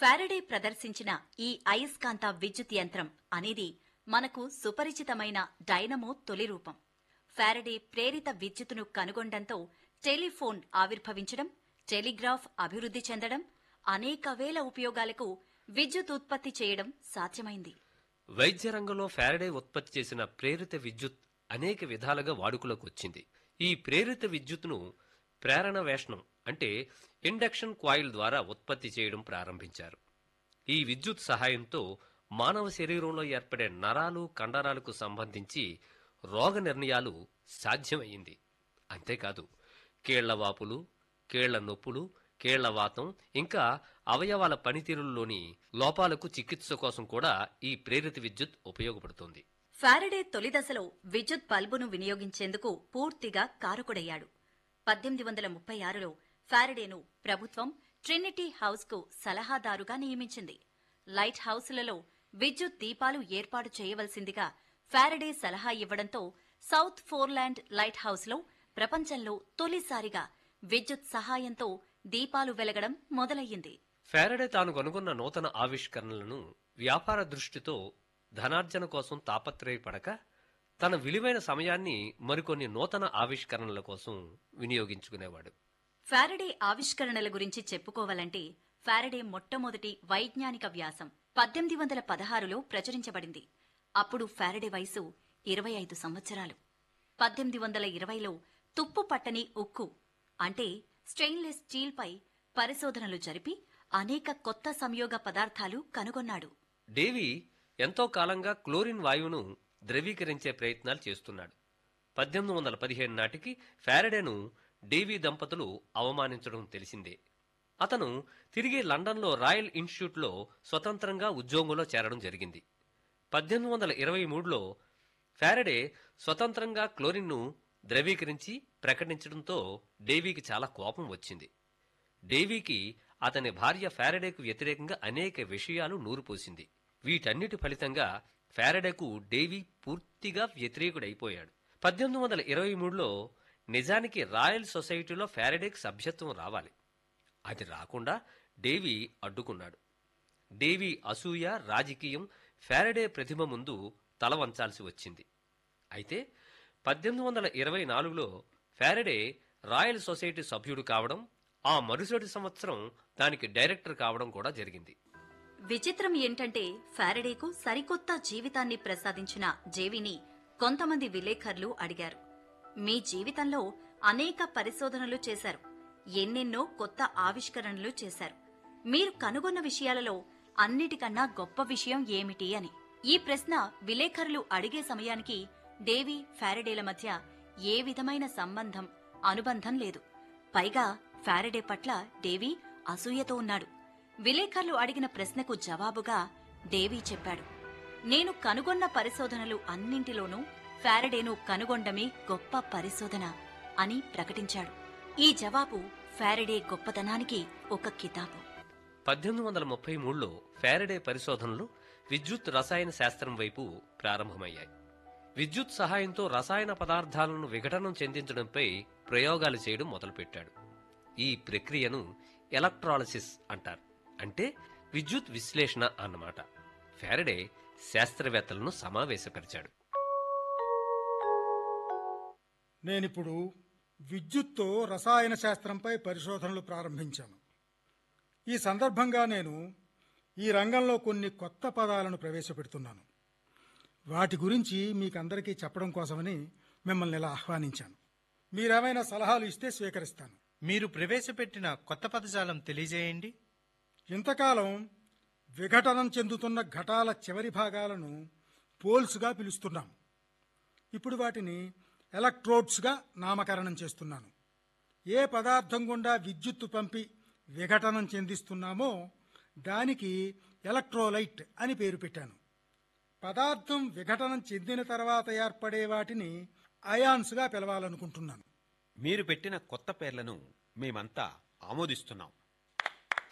Faraday ప్రదర్శించిన ఈ అయస్కాంత విద్యుత్ యంత్రం అనేది మనకు సుపరిచితమైన డైనమో తొలి రూపం ఫారడే ప్రేరిత విద్యుత్తును కనుగొనడంతో టెలిఫోన్ ఆవిర్భవించడం టెలిగ్రాఫ్ అభివృద్ధి చెందడం అనేక వేల ఉపయోగాలకు విద్యుత్ ఉత్పత్తి చేయడం సాధ్యమైంది వైద్య రంగంలో ఫారడే ఉత్పత్తి చేసిన ప్రేరిత విద్యుత్ అనేక విధాలుగా వాడుకలోకి వచ్చింది ఈ ప్రేరిత విద్యుత్తును ప్రేరణ వేషణం అంటే ఇండక్షన్ కాయిల్ ద్వారా ఉత్పత్తి చేయడం ప్రారంభించారు ఈ విద్యుత్ సహాయంతో మానవ శరీరంలో ఏర్పడే నరాలు కండరాలకు సంబంధించి రోగ నిర్ణయాలు సాధ్యమయ్యింది అంతేకాదు కీళ్ల వాపులు కీళ్ల నొప్పులు కీళ్ల వాతం ఇంకా అవయవాల పనితీరుల్లోని లోపాలకు చికిత్స కోసం కూడా ఈ ప్రేరిత విద్యుత్ ఉపయోగపడుతుంది ఫారడే తొలి దశలో విద్యుత్ బల్బును వినియోగించేందుకు పూర్తిగా కారకుడయ్యాడు పద్దెనిమిది వందల ముప్పై ఆరులో ఫారడేను ప్రభుత్వం ట్రినిటీ హౌస్ కు సలహాదారుగా నియమించింది లైట్ హౌస్లలో విద్యుత్ దీపాలు ఏర్పాటు చేయవలసిందిగా ఫారడే సలహా ఇవ్వడంతో సౌత్ ఫోర్లాండ్ లైట్ హౌస్లో ప్రపంచంలో తొలిసారిగా విద్యుత్ సహాయంతో దీపాలు వెలగడం మొదలయ్యింది ఫారడే తాను కనుగొన్న నూతన ఆవిష్కరణలను వ్యాపార దృష్టితో ధనార్జన కోసం తాపత్రయపడక తన విలువైన సమయాన్ని మరికొన్ని నూతన ఆవిష్కరణల కోసం వినియోగించుకునేవాడు ఫారడే ఆవిష్కరణల గురించి చెప్పుకోవాలంటే ఫారడే మొట్టమొదటి వైజ్ఞానిక వ్యాసం పద్దెనిమిది వందల పదహారులో ప్రచురించబడింది అప్పుడు ఫారడే వయసు ఇరవై ఐదు సంవత్సరాలు పద్దెనిమిది వందల ఇరవైలో తుప్పు పట్టని ఉక్కు అంటే స్టెయిన్లెస్ స్టీల్పై పరిశోధనలు జరిపి అనేక కొత్త సంయోగ పదార్థాలు కనుగొన్నాడు డేవి ఎంతో కాలంగా క్లోరిన్ వాయువును ద్రవీకరించే ప్రయత్నాలు చేస్తున్నాడు పద్దెనిమిది వందల పదిహేను నాటికి ఫారడేను డేవీ దంపతులు అవమానించడం తెలిసిందే అతను తిరిగి లండన్లో రాయల్ ఇన్స్టిట్యూట్లో స్వతంత్రంగా ఉద్యోగంలో చేరడం జరిగింది పద్దెనిమిది వందల ఇరవై మూడులో ఫారడే స్వతంత్రంగా క్లోరిన్ను ద్రవీకరించి ప్రకటించడంతో డేవీకి చాలా కోపం వచ్చింది డేవీకి అతని భార్య ఫారడేకు వ్యతిరేకంగా అనేక విషయాలు నూరుపోసింది వీటన్నిటి ఫలితంగా ఫారడేకు డేవీ పూర్తిగా వ్యతిరేకుడైపోయాడు పద్దెనిమిది వందల ఇరవై మూడులో నిజానికి రాయల్ సొసైటీలో ఫారడేకి సభ్యత్వం రావాలి అది రాకుండా డేవీ అడ్డుకున్నాడు డేవీ అసూయ రాజకీయం ఫారడే ప్రతిమ ముందు తల వంచాల్సి వచ్చింది అయితే పద్దెనిమిది వందల ఇరవై నాలుగులో ఫారడే రాయల్ సొసైటీ సభ్యుడు కావడం ఆ మరుసటి సంవత్సరం దానికి డైరెక్టర్ కావడం కూడా జరిగింది విచిత్రం ఏంటంటే ఫారడేకు సరికొత్త జీవితాన్ని ప్రసాదించిన జేవిని కొంతమంది విలేకరులు అడిగారు మీ జీవితంలో అనేక పరిశోధనలు చేశారు ఎన్నెన్నో కొత్త ఆవిష్కరణలు చేశారు మీరు కనుగొన్న విషయాలలో అన్నిటికన్నా గొప్ప విషయం ఏమిటి అని ఈ ప్రశ్న విలేకరులు అడిగే సమయానికి డేవీ ఫారడేల మధ్య ఏ విధమైన సంబంధం అనుబంధం లేదు పైగా ఫారడే పట్ల డేవీ అసూయతో ఉన్నాడు విలేకరులు అడిగిన ప్రశ్నకు జవాబుగా డేవీ చెప్పాడు నేను కనుగొన్న పరిశోధనలు అన్నింటిలోనూ ఫారడేను కనుగొండమే గొప్ప పరిశోధన అని ప్రకటించాడు ఈ జవాబు ఫారడే గొప్పతనానికి ఒక కితాబు పద్దెనిమిది వందల ముప్పై మూడులో ఫారడే పరిశోధనలు విద్యుత్ రసాయన శాస్త్రం వైపు ప్రారంభమయ్యాయి విద్యుత్ సహాయంతో రసాయన పదార్థాలను విఘటనం చెందించడంపై ప్రయోగాలు చేయడం మొదలుపెట్టాడు ఈ ప్రక్రియను ఎలక్ట్రాలసిస్ అంటారు అంటే విద్యుత్ విశ్లేషణ అన్నమాట ఫారడే శాస్త్రవేత్తలను సమావేశపరిచాడు నేనిప్పుడు విద్యుత్తో రసాయన శాస్త్రంపై పరిశోధనలు ప్రారంభించాను ఈ సందర్భంగా నేను ఈ రంగంలో కొన్ని కొత్త పదాలను ప్రవేశపెడుతున్నాను వాటి గురించి మీకందరికీ చెప్పడం కోసమని మిమ్మల్ని ఇలా ఆహ్వానించాను మీరేమైనా సలహాలు ఇస్తే స్వీకరిస్తాను మీరు ప్రవేశపెట్టిన కొత్త పదజాలం తెలియజేయండి ఇంతకాలం విఘటనం చెందుతున్న ఘటాల చివరి భాగాలను పోల్స్గా పిలుస్తున్నాం ఇప్పుడు వాటిని ఎలక్ట్రోడ్స్గా నామకరణం చేస్తున్నాను ఏ పదార్థం గుండా విద్యుత్తు పంపి విఘటనం చెందిస్తున్నామో దానికి ఎలక్ట్రోలైట్ అని పేరు పెట్టాను పదార్థం విఘటనం చెందిన తర్వాత ఏర్పడే వాటిని అయాన్స్గా పిలవాలనుకుంటున్నాను మీరు పెట్టిన కొత్త పేర్లను మేమంతా ఆమోదిస్తున్నాం